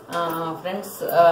Friends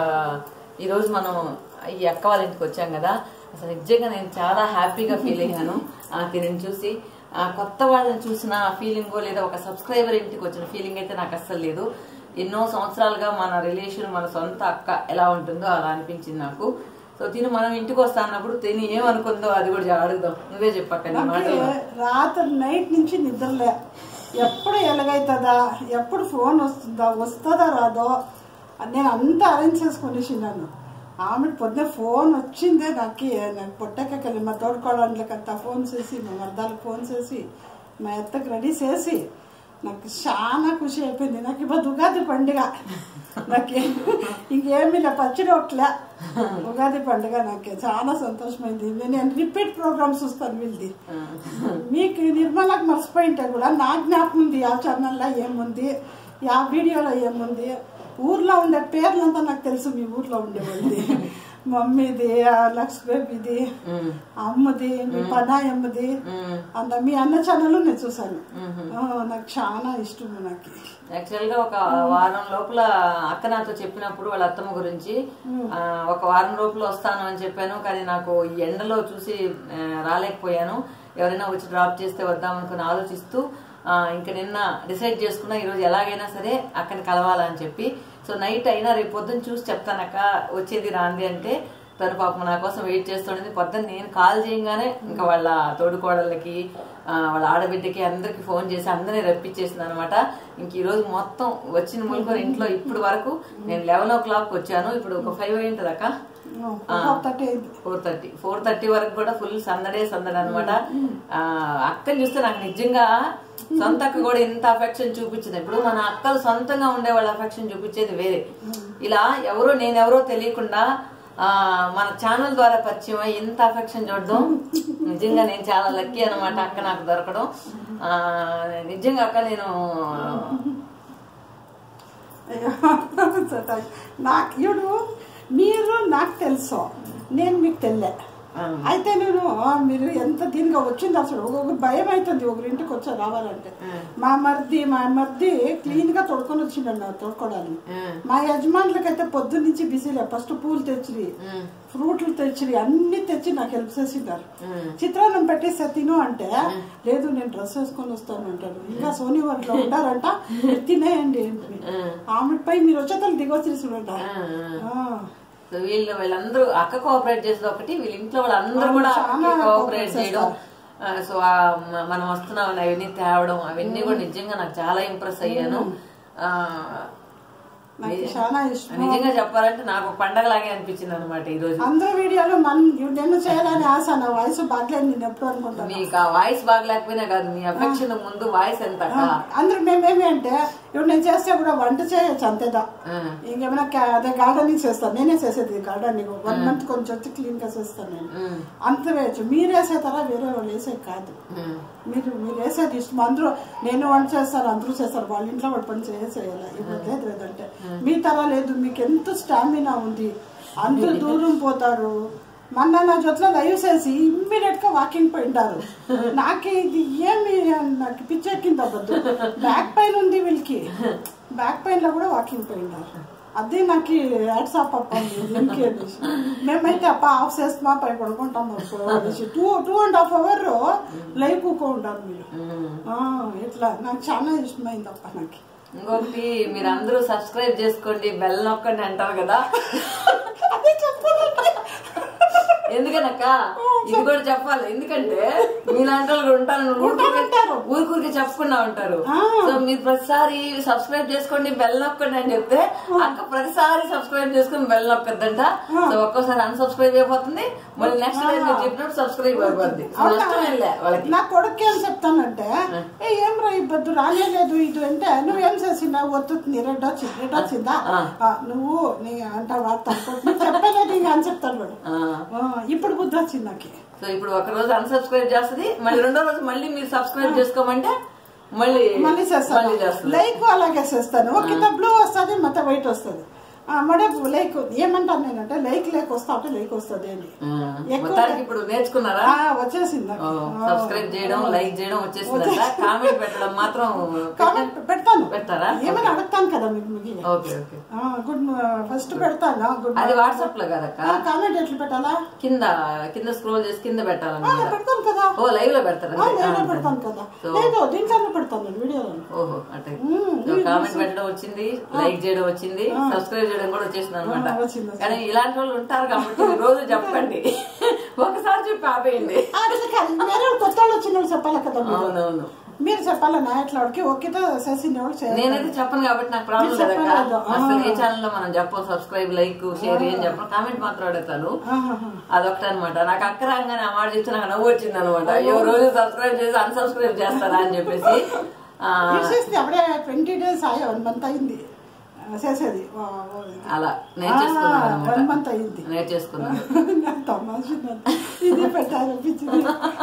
ఈరోజు మనం ఈ అక్క వాళ్ళ ఇంటికి వచ్చాం కదా అసలు నిజంగా నేను చాలా హ్యాపీగా ఫీల్ అయ్యాను ఆ, తినని చూసి ఆ, కొత్త వాళ్ళని చూసిన ఫీలింగో లేదా ఒక సబ్స్క్రైబర్ ఇంటికి వచ్చిన ఫీలింగ్ అయితే నాకు అస్సలు లేదు ఎన్నో సంవత్సరాలుగా మన రిలేషన్ మన సొంత అక్క ఎలా ఉంటుందో అలా అనిపించింది నాకు సో తిను మనం ఇంటికి వస్తా అన్నప్పుడు తిని ఏమనుకుందో అది కూడా అడుగుదాం నువ్వే చెప్పక్క నీ నాకు మాటలు రాత్రి నైట్ నుంచి నిద్రలే ఎప్పుడు ఎలాగైతుందా ఎప్పుడు ఫోన్ వస్తుందా వస్తుందా రాదో నేను అంతా అరేంజ్ చేసుకునేసినాను ఆమె పొద్దున ఫోన్ వచ్చిందే నాకు నాకు పొట్టకెళ్ళి మా తోడుకోవడానికి అంతా ఫోన్ చేసి మా మర్దాలకు ఫోన్ చేసి మా ఎత్తకు రెడీ చేసి నాకు చాలా ఖుషి అయిపోయింది నాకు ఇప్పుడు ఉగాది పండుగ నాకు ఇంకేమీ లే పచ్చడి ఒకట్లే ఉగాది పండుగ నాకు చాలా సంతోషమైంది నేను రిపీట్ ప్రోగ్రామ్స్ చూస్తాను వీళ్ళది మీకు నిర్మలకు మర్చిపోయింటే కూడా నా జ్ఞాపకం ఉంది ఆ ఛానల్లో ఏముంది ఆ వీడియోలో ఏముంది ఊర్లో ఉండే పేర్లంతా నాకు తెలుసు మీ ఊర్లో ఉండేవాళ్ళది మమ్మీది ఆ లక్ష్మీది ఉమ్, అమ్మది మీ పనాయమ్మది ఉమ్. అంత మీ అన్న ఛానల్ నేను చూసాను ఆ, నాకు చాలా ఇష్టం నాకు యాక్చువల్ గా ఒక వారం లోపల అక్క నాతో చెప్పినప్పుడు వాళ్ళ అత్తమ్మ గురించి ఆ, ఒక వారం లోపల వస్తాను అని చెప్పాను కానీ నాకు ఈ ఎండలో చూసి ఆ, రాలేకపోయాను ఎవరైనా వచ్చి డ్రాప్ చేస్తే వద్దాం అనుకుని ఆలోచిస్తూ ఆ, ఇంకా నిన్న డిసైడ్ చేసుకున్నా ఈరోజు ఎలాగైనా సరే అక్కని కలవాలని చెప్పి సో నైట్ అయినా రేపు పొద్దున్న చూసి చెప్తానక్క వచ్చేది రాంది అంటే తను పాపం నా కోసం వెయిట్ చేస్తుండేది పొద్దున్న నేను కాల్ చేయగానే ఇంకా వాళ్ళ తోడుకోడళ్ళకి ఆ, వాళ్ళ ఆడబిడ్డకి అందరికి ఫోన్ చేసి అందరినీ రప్పించేసింది అనమాట ఇంక ఈ రోజు మొత్తం వచ్చిన మునుకొని ఇంట్లో ఇప్పుడు వరకు నేను లెవెన్ ఓ క్లాక్ వచ్చాను ఇప్పుడు ఒక ఫైవ్ అయింటది అక్క థర్టీ అయింది ఫోర్ థర్టీ ఫోర్ థర్టీ వరకు కూడా ఫుల్ సందడే సందడి అనమాట అక్కని చూస్తే నాకు నిజంగా సొంత అక్క కూడా ఇంత అఫెక్షన్ చూపించింది ఇప్పుడు మన అక్కలు సొంతంగా ఉండే వాళ్ళ అఫెక్షన్ చూపించేది వేరే ఇలా ఎవరో నేనెవరో తెలియకుండా ఆ మన ఛానల్ ద్వారా పరిచయం అయ్యి ఇంత అఫెక్షన్ చూడడం నిజంగా నేను చాలా లక్కీ అనమాట అక్క నాకు దొరకడం ఆ నిజంగా అక్క నేను నాకు ఇప్పుడు మీరు నాకు తెలుసు నేను మీకు తెల్లే అయితే నేను ఆ, మీరు ఎంత దీనిగా వచ్చింది అసలు ఒక భయం అవుతుంది ఒకరింటికి వచ్చా రావాలంటే మా మర్ది మా మర్ది క్లీన్ గా తొడుకొని వచ్చిండండి నాకు తొడుకోవడానికి మా యజమానులకైతే పొద్దు నుంచి బిజీలే ఫస్ట్ పూలు తెచ్చిరి ఫ్రూట్లు తెచ్చిరి అన్ని తెచ్చి నాకు హెల్ప్ చేసినారు చిత్రాన్నం పెట్టేస్తే తిను అంటే లేదు నేను డ్రెస్ వేసుకొని వస్తాను అంటారు ఇంకా సోనీ వారిలో ఉంటారంట "మీరు తినేయండి ఏంటి ఆమెపై మీరు వచ్చేతలు దిగొచ్చి చూడండి ఆ. సో వీళ్ళు వీళ్ళందరూ అక్క కోఆపరేట్ చేసేది ఒకటి వీళ్ళ ఇంట్లో వాళ్ళందరూ కూడా చాలా కోఆపరేట్ cooperate చేయడం ఆ, సో ఆ మ- మనం వస్తున్నాం అని అవన్నీ తేవడం అవన్నీ కూడా నిజంగా నాకు చాలా ఇంప్రెస్ అయ్యాను ఆ, నాకు చాలా ఇష్టం నిజంగా చెప్పాలంటే నాకు ఒక పండగలాగే అనిపించింది అనమాట ఈ రోజు అందరూ వీడియోలో మనం నేను చేయాలని ఆశ నా వయసు బాగలేదు నేను ఎప్పుడు అనుకుంటాను మీకు ఆ వాయిస్ బాగలేకపోయినా కాదు మీ అఫెక్షన్ ముందు వాయిస్ ఎంత అక్క? అందరూ మేమేమి అంటే ఇప్పుడు నేను చేస్తే కూడా వంట చేయొచ్చు అంతేదా ఆ, ఇంకేమైనా కా- అదే గార్డెనింగ్ చేస్తాను నేనే చేసేది గార్డెనింగ్ వన్ మంత్ కొంచెం వచ్చి క్లీన్ గా చేస్తాను నేను ఉమ్, అంత వేయచ్చు మీరు వేసేతారా వేరే వాళ్ళు వేసేది కాదు ఉమ్, మీరు మీరు వేసేది ఇష్టం అందరూ నేను వంట చేస్తారు అందరూ చేస్తారు వాళ్ళ ఇంట్లో వాడు పని చేసేయాలి ఇప్పుడు లేదు లేదంటే మీ తర లేదు మీకు ఎంత స్టామినా ఉంది అందరూ దూరం పోతారు మొన్న నా జొట్లో లైవ్ చేసి ఇమ్మీడియట్ గా వాకింగ్ పోయింటారు నాకు ఇది ఏమి నాకు పిచ్చెక్కింది అవ్వద్దు బ్యాక్ పెయిన్ ఉంది వీళ్ళకి బ్యాక్ పెయిన్ లో కూడా వాకింగ్ పోయినారు అదే నాకు వాట్సాప్ అప్ప దీనికి అనేసి. మేమైతే అప్ప ఆఫ్ చేస్తామా పై పడుకుంటాం two two and half hour live కూకుంటారు మీరు ఉమ్. ఆ, ఇట్లా నాకు చాలా ఇష్టమైంది అప్ప నాకు ఇంకొకటి మీరు అందరూ సబ్స్క్రైబ్ చేసుకోండి బెల్ నొక్కండి అంటారు కదా అదే చెప్పాలంటే ఎందుకనక్క ఇది కూడా చెప్పాలి ఎందుకంటే మీలాంటి వాళ్ళు ఉంటారు ఉంటారు. ఊరికూరికి చెప్పకుండా ఉంటారు ఆ. సో మీరు ప్రతిసారి సబ్స్క్రైబ్ చేసుకోండి బెల్ నొక్కండి అని చెప్తే అక్క ప్రతిసారి సబ్స్క్రైబ్ చేసుకుని బెల్ నొక్కద్దంట సో ఒక్కోసారి అన్సబ్స్క్రైబ్ అయిపోతుంది మళ్ళీ నెక్స్ట్ టైం మీరు చెప్పినప్పుడు సబ్స్క్రైబ్ అయిపోద్ది సో నష్టం వెళ్ళే వాళ్ళకి నా కొడుకు ఏం చెప్తానంటే ఏ ఏం రా ఇబ్బంది రాలేదు ఇది అంటే నువ్వేం చేసినావు వస్తుంది రెడ్ వచ్చింది రెడ్ వచ్చిందా ఆ, నువ్వు నీ అంటావా తప్ప చెప్పలేదు ఇంకా అని చెప్తాను వాడు ఆ. ఆ, ఇప్పుడు బుద్ధి వచ్చింది నాకు సో ఇప్పుడు ఒక రోజు అన్సబ్స్క్రైబ్ చేస్తుంది మళ్ళీ రెండో రోజు మళ్ళీ మీరు సబ్స్క్రైబ్ చేసుకోమంటే మళ్ళీ మళ్ళీ చేస్తాను మళ్ళీ చేస్తుంది లైక్ అలాగే చేస్తాను ఒక కింద బ్లూ వస్తుంది మొత్తం వైట్ వస్తుంది అమ్మడే లైక్ ఏమంటాను నేనంటే లైక్ లేక వస్తా అంటే లైక్ వస్తుంది అని ఆ, ఎక్కువ- మొత్తానికి ఇప్పుడు నేర్చుకున్నారా ఆ, వచ్చేసింది నాకు. ఆ, సబ్స్క్రైబ్ చేయడం లైక్ చేయడం వచ్చేసిందంట కామెంట్ పెట్టడం మాత్రం కామెంట్ పెడతాను పెడతారా ఏమైనా అడుగుతాను కదా మీకు మీకు ఓకే ఓకే గుడ్ ఫస్ట్ పెడతాను గుడ్ అది వాట్సాప్ లో కదక్క కామెంట్ ఎట్లా పెట్టాలా కింద కింద స్క్రోల్ చేసి కింద ఆ, పెట్టాలన్నమాట పెడతాను కదా ఓ లైవ్ లో పెడతారా ఆ, నేను పెడతాను కదా లేదు దీంట్లోనే పెడతాను నేను వీడియోలో ఓహో అంటే మ్మ్. కామెంట్ పెట్టడం వచ్చింది లైక్ చేయడం వచ్చింది సబ్స్క్రైబ్ చేయడం కూడా వచ్చేసింది అనమాట ఆ, వచ్చింది, వచ్చింది. కానీ ఇలాంటి వాళ్ళు ఉంటారు కాబట్టి రోజు చెప్పండి ఒకసారి చెప్పి ఆపేయండి అట్లా కాదు వేరే వాళ్ళు కొత్త వాళ్ళు వచ్చిన వాళ్ళు చెప్పాలి కదా మీరు. అవునవును మీరు చెప్పాలి నా ఎట్లా వాడికి ఓకేతో చేసిన వాళ్ళు చేయాలి నేనైతే చెప్పను కాబట్టి నాకు ప్రాబ్లం మీరు లేదక్క చెప్పలేదు. అసలు ఏ ఛానల్ లో మనం చెప్పం సబ్స్క్రైబ్ లైక్ షేర్ ఏం చెప్పం కామెంట్ మాత్రం అడుగుతాను ఆహాహా. అదొకటి అనమాట నాకు అక్క రాగానే ఆ మాట చెప్తే నాకు నవ్వు వచ్చింది అనమాట అయ్యో రోజు సబ్స్క్రైబ్ చేసి అన్సబ్స్క్రైబ్ చేస్తారా అని చెప్పేసి ఆ, చేసేసి అప్పుడే ట్వంటీ డేస్ ఆయా వన్ మంత్ అయింది ఆ, చేసేది వా- వా- ఇది. అలా నేర్చేసుకున్నాను వన్ అనమాట మంత్ అయింది నేర్చేసుకున్నాను నాకు తమాషా ఇది పెట్టాలనిపించింది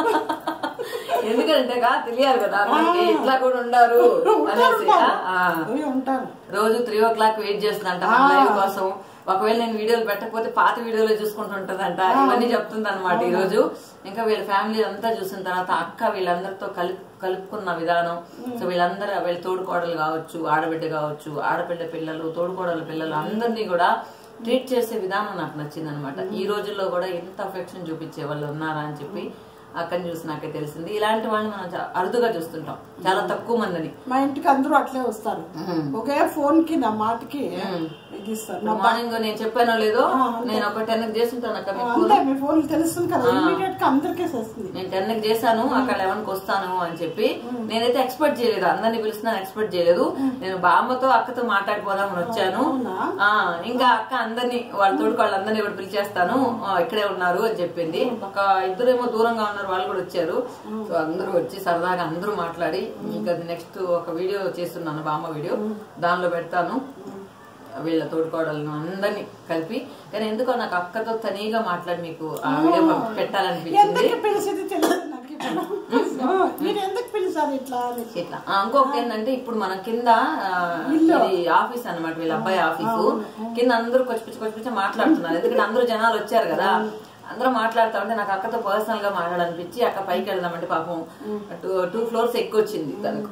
ఎందుకంటే కా తెలియాలి కదా మనకి ఇట్లా కూడా ఉండారు అనేసి ఆ, అవి ఉంటాను రోజు త్రీ ఓ క్లాక్ వెయిట్ చేస్తుందంట మన లైవ్ కోసం ఒకవేళ నేను వీడియోలు పెట్టకపోతే పాత వీడియోలు చూసుకుంటుంటదంట ఇవన్నీ చెప్తుంది అనమాట ఈ రోజు ఇంకా వీళ్ళ ఫ్యామిలీ అంతా చూసిన తర్వాత అక్క వీళ్ళందరితో కలిపి కలుపుకున్న విధానం సో వీళ్ళందరూ వీళ్ళ తోడుకోడలు కావచ్చు ఆడబిడ్డ కావచ్చు ఆడపిల్ల పిల్లలు తోడుకోడల పిల్లలు అందరినీ కూడా ట్రీట్ చేసే విధానం నాకు నచ్చింది అనమాట ఈ రోజుల్లో కూడా ఎంత అఫెక్షన్ చూపించే వాళ్ళు ఉన్నారా అని చెప్పి అక్కని చూసి నాకే తెలిసింది ఇలాంటి వాళ్ళని మనం చా- అరుదుగా చూస్తుంటాం చాలా తక్కువ మందిని మా ఇంటికి అందరూ అట్లే వస్తారు ఒకే ఫోన్ కి నా మాటకి ఇది ఇస్తారు నా మార్నింగ్ నేను చెప్పానో లేదో నేను ఒక టెన్ కి చేస్తుంటాను అక్క మీకు అంతే మీ ఫోన్ తెలుస్తుంది కదా ఇమీడియట్ గా అందరికీ చేస్తుంది నేను టెన్ కి చేశాను అక్కడ లెవెన్ కి వస్తాను అని చెప్పి నేనైతే ఎక్స్పెక్ట్ చేయలేదు అందరిని పిలుస్తున్నాను ఎక్స్పెక్ట్ చేయలేదు నేను బామ్మతో అక్కతో మాట్లాడిపోదామని వచ్చాను అవునా? ఆ ఇంకా అక్క అందరిని వాళ్ళ తోడుకు వాళ్ళందరినీ కూడా పిలిచేస్తాను ఆ, ఇక్కడే ఉన్నారు అని చెప్పింది ఒక ఇద్దరేమో దూరంగా ఉన్నారు వాళ్ళు కూడా వచ్చారు సో అందరూ వచ్చి సరదాగా అందరూ మాట్లాడి ఇంకా నెక్స్ట్ ఒక వీడియో చేస్తున్నాను బామ్మ వీడియో దానిలో పెడతాను వీళ్ళ తోడుకోవడాలను అందరినీ కలిపి కానీ ఎందుకో నాకు అక్కతో తనీగా మాట్లాడి మీకు ఆ వీడియో పంపి- పెట్టాలనిపించింది ఎందుకు పిలిచేది తెలియదు నాకు ఇప్పుడు. ఆ, మీరు ఎందుకు పిలిచారు ఇట్లా అని ఇట్లా ఆ, ఇంకొకటి ఏంటంటే ఇప్పుడు మనం కింద ఆ, ఇది ఆఫీస్ అన్నమాట వీళ్ళ అబ్బాయి ఆఫీసు కింద అందరూ కొచ్చిపిచ్చి కొచ్చిపిచ్చి మాట్లాడుతున్నారు ఎందుకంటే అందరూ జనాలు వచ్చారు కదా అందరూ మాట్లాడుతా ఉంటే నాకు అక్కతో పర్సనల్ గా మాట్లాడాలనిపించి అక్క పైకి వెళ్దామంటే పాపం టూ టూ ఫ్లోర్స్ ఎక్కువ వచ్చింది తనకు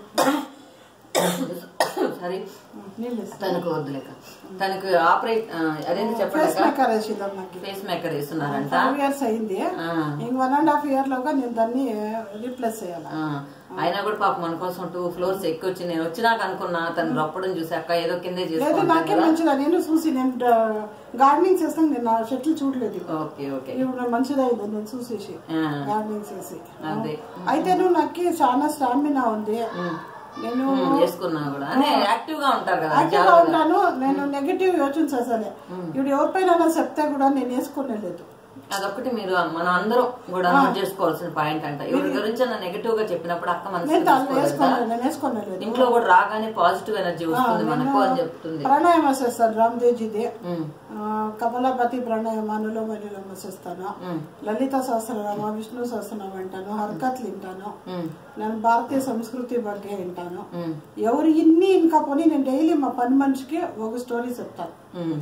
సారీ నీళ్ళు ఇస్తారు. తనకు వద్దులేక తనకు ఆపరేట్ అదేంటి ఫేస్ చెప్పలేక మేకర్ వేసిందాం నాకు ఫేస్ మేకర్ వేస్తున్నారంట ఫైవ్ ఇయర్స్ అయింది ఆ. ఇంక వన్ అండ్ హాఫ్ ఇయర్ లోగా నేను దాన్ని రీప్లేస్ చేయాలి ఆ, అయినా కూడా పాప మన కోసం టూ ఫ్లోర్స్ ఎక్కువ వచ్చి నేను వచ్చినాక అనుకున్నా తను రప్పడం చూసి అక్క ఏదో కిందే లేదు చేసుకుంటాను నాకే కదా మంచిదా నేను చూసి నేను గార్డెనింగ్ చేస్తాను నేను నా చెట్లు చూడలేదు ఓకే ఓకే ఇప్పుడు మంచిదైంది నేను చూసేసి ఆ, గార్డెనింగ్ చేసి అదే అయితే నువ్వు నాకు చాలా స్టామినా ఉంది నేను ఉమ్, చేసుకున్నా కూడా అంటే యాక్టివ్ గా ఉంటారు కదా యాక్టివ్ గా ఉంటాను నేను నెగిటివ్ యోచన చేసాలే ఇప్పుడు ఎవరిపైన చెప్తే కూడా నేను వేసుకునే లేదు అదొకటి మీరు మనం అందరం కూడా నోట్ చేసుకోవాల్సిన పాయింట్ అంట ఎవరి గురించి అన్న నెగటివ్ గా చెప్పినప్పుడు అక్క మనసు నేను దాన్ని తీసుకోలేదు వేసుకోలేదు నేను వేసుకునే లేదు ఇంట్లో కూడా రాగానే పాజిటివ్ ఎనర్జీ వస్తుంది మనకు అని చెప్తుంది ప్రాణాయామ చేస్తాను రామ్దేవ్జీది ఉమ్, ఆ, కమలాపతి ప్రాణాయామ అనులోమ విలోమ చేస్తాను ఉమ్, లలిత సహస్రనామ విష్ణు సహస్రనామ వింటాను హర్కత్లు వింటాను ఉమ్, నేను భారతీయ సంస్కృతి ಬಗ್ಗೆ వింటాను ఉమ్, ఎవరు ఇన్ని ఇంకా పోనీ నేను డైలీ మా పని మనిషికి ఒక స్టోరీ చెప్తాను ఉమ్.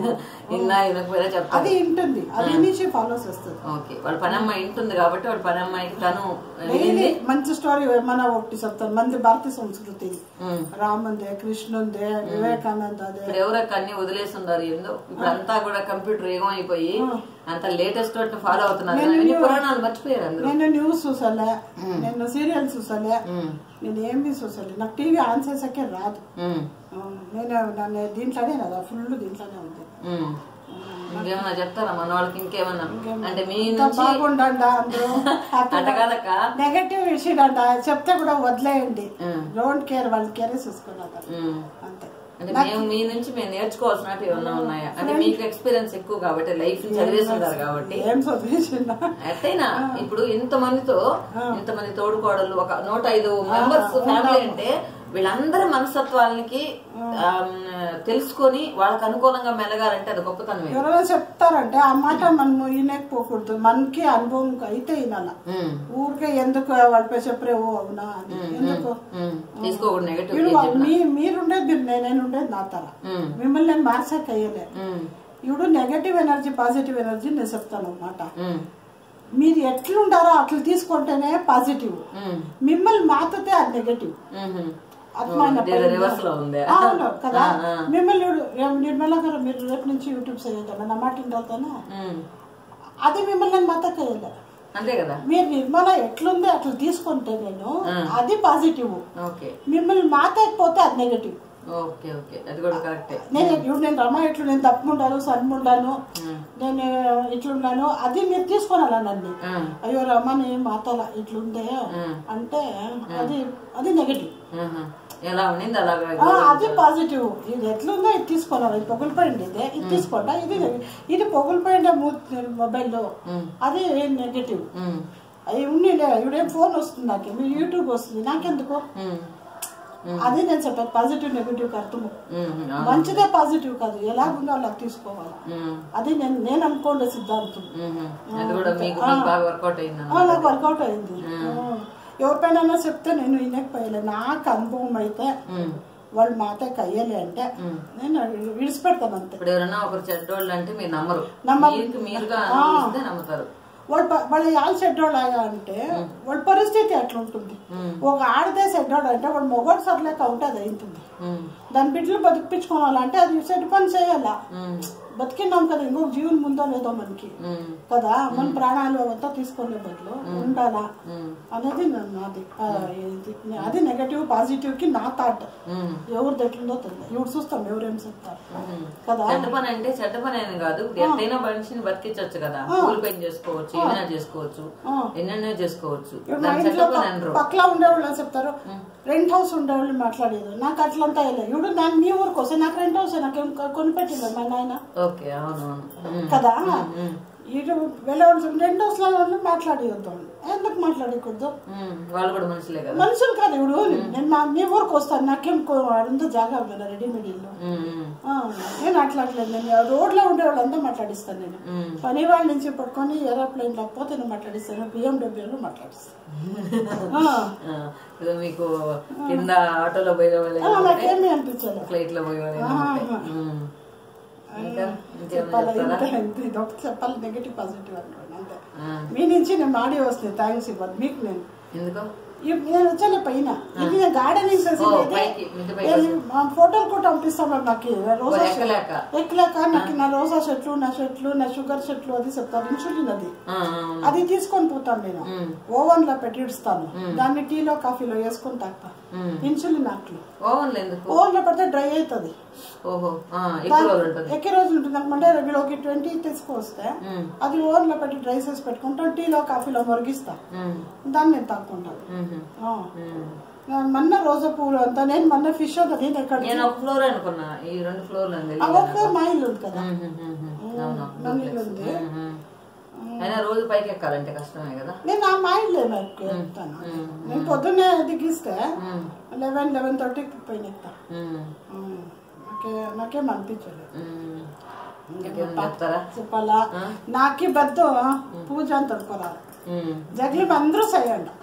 ఇన్నా వినకపోయినా చెప్తాను అది వింటుంది అది నుంచి ఫాలో చేస్తుంది ఓకే వాళ్ళ పని అమ్మాయి ఇంటుంది కాబట్టి వాళ్ళ పని అమ్మాయికి తను డైలీ మంచి స్టోరీ ఏమన్నా ఒకటి చెప్తాను మంది భారతీయ సంస్కృతి ఉమ్. రామందే కృష్ణుందే వివేకానంద అదే ఇప్పుడు ఎవరొక్క అన్ని వదిలేసి ఉన్నారు ఏందో ఇప్పుడు అంతా కూడా కంప్యూటర్ యుగం అయిపోయి అంత లేటెస్ట్ ఫాలో అవుతున్నారు అన్ని పురాణాలు మర్చిపోయారు అందరూ నేను న్యూస్ చూసాలే నేను సీరియల్ చూసాలే ఉమ్, నేను ఏమి చూసాలి నాకు టీవీ ఆన్ చేసాకే రాదు ఉమ్, ఆ, నేను నన్ను దీంట్లోనే కదా ఫుల్ దీంట్లోనే ఉంది ఉమ్. ఇంకేమన్నా చెప్తారా మన వాళ్ళకి ఇంకేమన్నా అంటే మీ ఇంకా నుంచి బాగుండండి అందరూ అంట కాదక్క నెగటివ్ విషయం చెప్తే కూడా వదిలేయండి ఉమ్, డోంట్ కేర్ వాళ్ళు కేర్ చూసుకున్నారు ఉమ్. అంతే అంటే మేము మీ నుంచి మేము నేర్చుకోవాల్సినవి ఏమన్నా ఉన్నాయా అంటే మీకు ఎక్స్పీరియన్స్ ఎక్కువ కాబట్టి లైఫ్ చదివేసి ఉంటారు కాబట్టి ఏం చదివేసిందా ఎట్టయినా ఇప్పుడు ఇంత మందితో ఇంత మంది తోడుకోడలు ఒక నూట ఐదు మెంబర్స్ ఫ్యామిలీ అంటే వీళ్ళందరి మనస్తత్వాలకి ఆమ్, తెలుసుకొని వాళ్ళకి అనుకూలంగా మెలగాలంటే అది గొప్పతనమే ఎవరైనా చెప్తారంటే ఆ మాట మనము వినకపోకూడదు మనకి అనుభవం అయితే వినాల ఉమ్, ఊరికే ఎందుకు వాళ్ళపై చెప్పరే ఓ అవునా అని ఎందుకు ఉమ్, తీసుకోకూడదు నెగటివ్ ఇప్పుడు మీ మీరుండేది మీరు నేను నేను ఉండేది నా తర మిమ్మల్ని నేను మార్చాక అయ్యలే ఇప్పుడు నెగటివ్ ఎనర్జీ పాజిటివ్ ఎనర్జీ నేను చెప్తాను అన్నమాట మీరు ఎట్లుండారో అట్లా తీసుకుంటేనే పాజిటివ్ మిమ్మల్ని మాత్రతే అది నెగటివ్ అర్థమైన రివర్స్ లో ఉంది అవును కదా మిమ్మల్ని ఇప్పుడు ఏం నిర్మలా గారు మీరు రేపు నుంచి యూట్యూబ్ చేయగలరా నా మాట ఇంటానే ఉమ్, అది మిమ్మల్ని నేను మాతకేయలే అంతే కదా మీరు నిర్మల ఎట్లుంది అట్లా తీసుకుంటే నేను అది పాజిటివ్ ఓకే మిమ్మల్ని మాతకపోతే అది నెగటివ్ ఓకే ఓకే అది కూడా కరెక్టే నేను ఇప్పుడు నేను రమ ఇట్లు నేను తప్పుండాను సన్ముండాను నేను ఇట్లున్నాను అది మీరు తీసుకోనాలా నన్ను ఉమ్, అయ్యో రమని మాతల ఇట్లుందే అంటే అది అది నెగటివ్ ఉహు. ఎలా ఉండింది అలాగా అది పాజిటివ్ ఇది ఎట్లుందో ఇది తీసుకోవాలి ఇది పొగులిపోయింది ఇదే ఇది తీసుకోండి ఇది ఇది పొగులిపోయిండే మొబైల్లో అది నెగటివ్ ఉమ్, అవి ఉండిలే ఇప్పుడేం ఫోన్ వస్తుంది నాకు మీరు యూట్యూబ్ వస్తుంది నాకెందుకు ఉమ్, అది నేను చెప్పాను పాజిటివ్ నెగటివ్ అర్థము ఉమ్, ఉమ్, మంచిదే పాజిటివ్ కాదు ఎలా ఉందో అలా తీసుకోవాలి ఉమ్, అది నేను నేను అనుకోండే సిద్ధాంతం ఉమ్. అది కూడా మీకు మీకు బాగా వర్కౌట్ అయింది ఆ, నాకు వర్కౌట్ అయింది ఆ. ఎవరిపైన చెప్తే నేను వినకపోయలే నాకు అనుభవం అయితే వాళ్ళు మాతకి అయ్యలే అంటే నేను విడిచిపెడతాను అంతే ఇప్పుడు ఎవరైనా ఒకరు చెడ్డోళ్ళు అంటే మీరు నమ్మరు నమ్మరు. మీకు మీరుగా అనుభవిస్తే నమ్ముతారు వాళ్ళు ప- వాళ్ళు వాళ్ళు చెడ్డోళ్ళు అంటే వాళ్ళ పరిస్థితి ఎట్లా ఉంటుంది ఒక ఆడదే చెడ్డోడు అంటే వాడు మొగోడు సర్లేక ఉంటే అది అవుతుంది ఉమ్, దాని బిడ్డలు బతికిపించుకోవాలంటే అది చెడు పని చేయాలా ఉమ్, బతికినాం కదా ఇంకొక జీవనం ముందో లేదో మనకి ఉమ్, కదా మన ప్రాణాలు అవంతా తీసుకునే బదులు ఉండాలా ఉమ్, అనేది నా- నాది ఆ, ఇది- అది నెగటివ్ పాజిటివ్ కి నా థాట్ ఉమ్, ఎవరిది ఎట్లుందో తెలియదు ఎవరు చూస్తాం ఎవరేం చెప్తారు ఉమ్. కదా చెడ్డ పని అంటే చెడ్డ పని అని కాదు ఎట్లయినా మనిషిని బతికించవచ్చు కదా కూలి పని చేసుకోవచ్చు ఏమైనా చేసుకోవచ్చు ఆ. ఎన్నెన్నో చేసుకోవచ్చు ఇప్పుడు మా దాని చెడ్డ ఇంట్లో పని అనరు పక్కల ఉండేవాళ్ళు ఏం చెప్తారు రెంట్ హౌస్ ఉండేవాళ్ళు మాట్లాడేది నాకు అట్లంతా వెళ్ళలేదు ఇప్పుడు నాకు మీ ఊరికి వస్తే నాకు రెంట్ హౌస్ నాకేం కొనిపెట్టింది మా నాయన ఓకే అవునవును ఉమ్, కదా ఇటు వెళ్ళేవాళ్ళు రెంట్ హౌస్ లో వాళ్ళు మాట్లాడేద్దాం ఎందుకు మాట్లాడకూడదు ఉమ్, వాళ్ళు కూడా మనుషులే కదా మనుషులు కాదు ఇప్పుడు నేను మా మీ ఊరికి వస్తాను నాకేం అంత జాగా ఉంది రెడీమేడ్ ఇల్లు ఉమ్, ఉమ్, ఆ, నేను అట్లాట్లేదు నేను రోడ్లో ఉండే వాళ్ళంతా మాట్లాడిస్తాను నేను ఉమ్. పని వాళ్ళ నుంచి పట్టుకొని ఏరోప్లేన్ లేకపోతే నేను మాట్లాడిస్తాను బిఎండబ్ల్యూలో మాట్లాడిస్తాను ఆ, ఆ, ఏదో మీకు కింద ఆటోలో పోయే వాళ్ళే ఆ, నాకేమీ అనిపించలేదు ఫ్లైట్ లో పోయే వాళ్ళే ఉమ్. ఇంకా ఇంకేమైనా చెప్పాలి చెప్తారా ఇంత ఇంత ఇది ఒకటి చెప్పాలి నెగిటివ్ పాజిటివ్ అనుకోండి అంతే ఆ, మీ నుంచి నేను ఆడియో వస్తుంది థ్యాంక్స్ ఇవ్వాలి మీకు నేను ఎందుకో ఇప్ నేను వచ్చాను పైన ఇది నేను గార్డెనింగ్ చేసి ఓ, పైకి, మిద్దె పైకి ఫోటోలు కూడా పంపిస్తాను నాకు రోజా ఓ, ఎక్కలేక. ఎక్కలేక నాకు నా రోజా చెట్లు నా చెట్లు నా షుగర్ చెట్లు అది చెప్తాను ఇన్సులిన్ అది ఆ, ఆ, అది తీసుకొని పోతాను నేను ఉమ్, ఓవెన్ లో పెట్టి ఇస్తాను దాన్ని టీలో కాఫీలో వేసుకొని తాగుతా ఉమ్. ఇన్సులిన్ అట్లు ఓవెన్లో ఎందుకు ఓవెన్ లో పెడితే డ్రై అవుతుంది ఓహో ఆ, ఎక్కువ రోజులు ఉంటుంది ఎక్కే రోజులు ఉంటుంది అనమాట రెగ్యులర్కి ట్వంటీ తీసుకొస్తే ఉమ్, అది ఓవెన్ లో పెట్టి డ్రై చేసి పెట్టుకుంటాను టీలో కాఫీలో మురిగిస్తా ఉమ్, దాన్ని నేను తాగుకుంటాను ఉమ్, ఆ. ఉమ్. నా- మొన్న రోజా పువ్వులు అంతా నేను మొన్న ఫిష్ అంతా నేను ఎక్కడ నేను ఒక ఫ్లోర్ అనుకున్నా ఈ రెండు ఫ్లోర్లు ఉంది ఆ ఒక్క మా ఇల్లు ఉంది కదా అవును మన ఇల్లు ఉంది అయినా రోజు పైకి ఎక్కాలంటే కష్టమే కదా నేను ఆ మా ఇల్లు ఎక్కుతాను నేను పొద్దున్నే దిగిస్తే ఉమ్, లెవెన్ లెవెన్ థర్టీకి పైన ఎక్కుతా ఉమ్, ఉమ్. నాకే నాకేం అనిపించలేదు ఉమ్. ఇంకేమైనా చెప్తారా చెప్పాలా నాకి బద్దు పూజ అని తడుకోరాలి ఉమ్. జగ్లి అందరూ చేయండి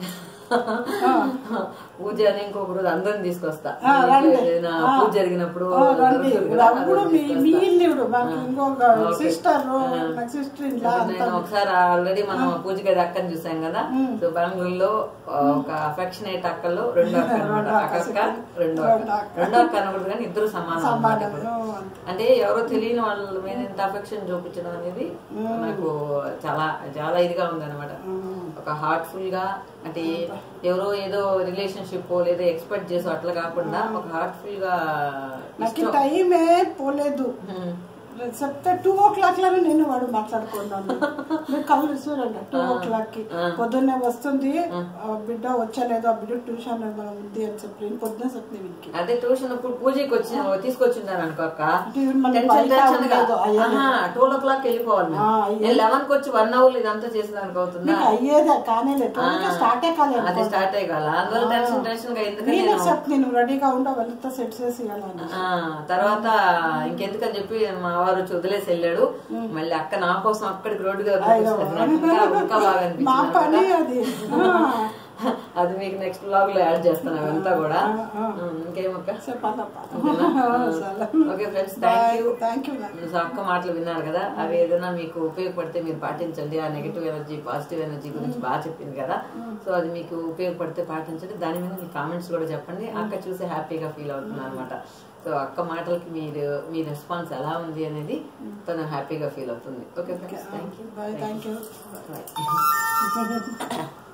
పూజ అని ఇంకొక రోజు అందరిని తీసుకొస్తా ఆ, రండి. ఏదైనా పూజ జరిగినప్పుడు ఆ, రండి జరుగుతుంది కదా, ఆ అప్పుడు రోజు మీ తీసుకొస్తా. మీ ఇల్లు ఇవ్వడు మాకు ఇంకొక సిస్టర్ నాకు సిస్టర్ ఇలా నేను ఒకసారి ఆల్రెడీ మనం పూజకి అది అక్కని చూసాం కదా సో బెంగళూరులో ఆ, ఒక అఫెక్షనేట్ అక్కలు రెండో అక్క అనమాట అక్క రెండో అక్క రెండో అక్క అనకూడదు కానీ ఇద్దరు సమానం అన్నమాట ఇప్పుడు. అంటే ఎవరో తెలియని వాళ్ళ మీద ఎంత అఫెక్షన్ చూపించడం అనేది నాకు చాలా చాలా ఇదిగా ఉంది అనమాట ఒక హార్ట్ఫుల్ గా అంటే ఎవరో ఏదో రిలేషన్షిప్ లేదా ఎక్స్పెక్ట్ చేసో అట్లా కాకుండా ఒక హార్ట్ఫుల్ గా నాకు టైమే పోలేదు ఉమ్, చెప్తే టూ ఓ క్లాక్ లోనే నేను వాడు మాట్లాడుకున్నాను మీరు కళ్ళు చూడండి టూ ఓ క్లాక్ కి పొద్దున్నే వస్తుంది ఆ బిడ్డ వచ్చలేదు ఆ బిడ్డ ట్యూషన్ ఉంది అని చెప్పి నేను పొద్దున్నే చెప్తే వీనికి అదే ట్యూషన్ ఇప్పుడు పూజకి వచ్చి తీసుకొచ్చిందాను అనుకో అక్క అంటే ఇవి మన టెన్షన్ బయట టెన్షన్ గా ఉండదు, అయ్యా. టూ ఓ క్లాక్ వెళ్ళిపోవాలి ఆ, నేను లెవెన్ కి వచ్చి వన్ అవర్ ఇదంతా చేసేదానికి అవుతుందా మీకు అయ్యేదే కానీ లేదు స్టార్టే కాలేదు అది స్టార్ట్ అయ్యాల అందువల్ల టెన్షన్ టెన్షన్ గా ఎందుకని నేనే నేను చెప్తే నేను రెడీగా ఉంటా వెళ్తా సెట్ చేసి ఇవ్వాలని ఆ, తర్వాత ఇంకెందుకని చెప్పి మా వారు వచ్చి వదిలేసి వెళ్ళాడు మళ్ళీ అక్క నా కోసం అక్కడికి రోడ్డుగా పంపిస్తుంది. నాకు ఇంకా ఇంకా బాగా మా అనిపించింది పని అన్నమాట. అది ఆ, అది మీకు నెక్స్ట్ బ్లాగ్ లో యాడ్ చేస్తాను అవంతా కూడా ఉమ్, ఇంకేమక్క చెప్పాలప్పా okay friends thank you thank you so అక్క మాటలు విన్నారు కదా అవి ఏదైనా మీకు ఉపయోగపడితే మీరు పాటించండి ఆ నెగిటివ్ ఎనర్జీ పాజిటివ్ ఎనర్జీ గురించి బాగా చెప్పింది కదా సో అది మీకు ఉపయోగపడితే పాటించండి దాని మీద మీ కామెంట్స్ కూడా చెప్పండి అక్క చూసి హ్యాపీగా ఫీల్ అవుతుంది అనమాట సో అక్క మాటలకి మీరు మీ రెస్పాన్స్ ఎలా ఉంది అనేది తను హ్యాపీగా ఫీల్ అవుతుంది okay friends thank you bye thank you bye